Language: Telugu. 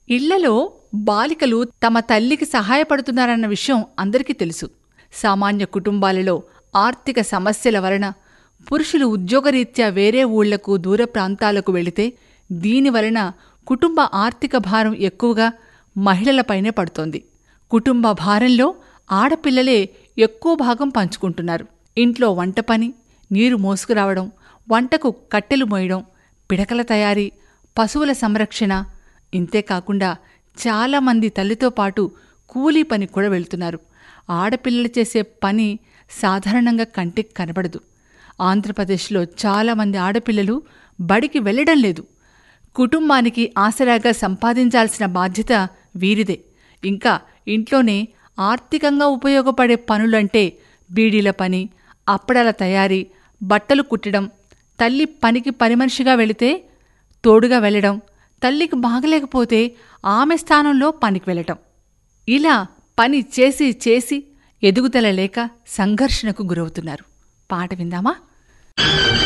ఇళ్లలో బాలికలు తమ తల్లికి సహాయపడుతున్నారన్న విషయం అందరికీ తెలుసు సామాన్య కుటుంబాలలో ఆర్థిక సమస్యల వలన పురుషులు ఉద్యోగరీత్యా వేరే ఊళ్లకు దూర ప్రాంతాలకు వెళితే దీనివలన కుటుంబ ఆర్థిక భారం ఎక్కువగా మహిళలపైనే పడుతోంది కుటుంబ భారంలో ఆడపిల్లలే ఎక్కువ భాగం పంచుకుంటున్నారు ఇంట్లో వంట పని నీరు మోసుకురావడం వంటకు కట్టెలు మోయడం పిడకల తయారీ పశువుల సంరక్షణ ఇంతేకాకుండా చాలామంది తల్లితో పాటు కూలీ పని కూడా వెళ్తున్నారు ఆడపిల్లలు చేసే పని సాధారణంగా కంటికి కనబడదు ఆంధ్రప్రదేశ్లో చాలామంది ఆడపిల్లలు బడికి వెళ్ళడం లేదు కుటుంబానికి ఆసరాగా సంపాదించాల్సిన బాధ్యత వీరిదే ఇంకా ఇంట్లోనే ఆర్థికంగా ఉపయోగపడే పనులంటే బీడీల పని అప్పడాల తయారీ బట్టలు కుట్టడం తల్లి పనికి పనిమనిషిగా వెళితే తోడుగా వెళ్ళడం తల్లికి బాగలేకపోతే ఆమె స్థానంలో పనికి వెళ్ళటం ఇలా పని చేసి చేసి ఎదుగుదల లేక సంఘర్షణకు గురవుతున్నారు పాట విందామా